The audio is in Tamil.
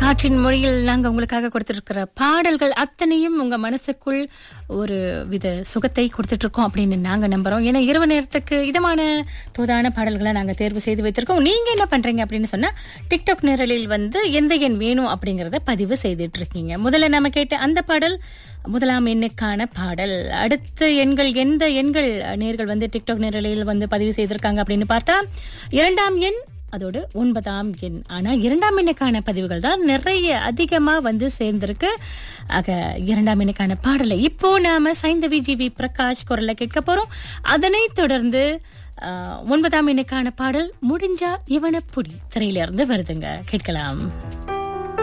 காற்றின் மொழியில் நாங்க உங்களுக்காக கொடுத்திருக்கிற பாடல்கள் அத்தனையும் உங்க மனசுக்குள் ஒரு வித சுகத்தை கொடுத்துட்டு இருக்கோம் அப்படின்னு நாங்க நம்புறோம் ஏன்னா இரவு நேரத்துக்கு இதமான தோதான பாடல்களை நாங்க தேர்வு செய்து வைத்திருக்கோம் நீங்க என்ன பண்றீங்க அப்படின்னு சொன்னா டிக்டாக் நிரலில் வந்து எந்த எண் வேணும் அப்படிங்கறத பதிவு செய்துட்டு இருக்கீங்க முதல்ல நம்ம கேட்ட அந்த பாடல் முதலாம் எண்ணுக்கான பாடல் அடுத்த எண்கள் எந்த எண்கள் நேர்கள் வந்து டிக்டாக் நிரலில் வந்து பதிவு செய்திருக்காங்க அப்படின்னு பார்த்தா இரண்டாம் எண் அதோடு ஒன்பதாம் எண் ஆனா இரண்டாம் எண்ணுக்கான பதிவுகள் தான் நிறைய அதிகமா வந்து சேர்ந்திருக்கு ஆக இரண்டாம் எண்ணுக்கான பாடலை இப்போ நாம சைந்தவி ஜிவி பிரகாஷ் குரல்ல கேட்க போறோம் அதனைத் தொடர்ந்து ஆஹ், ஒன்பதாம் எண்ணுக்கான பாடல் முடிஞ்சா இவன புடி திரையில இருந்து வருதுங்க கேட்கலாம்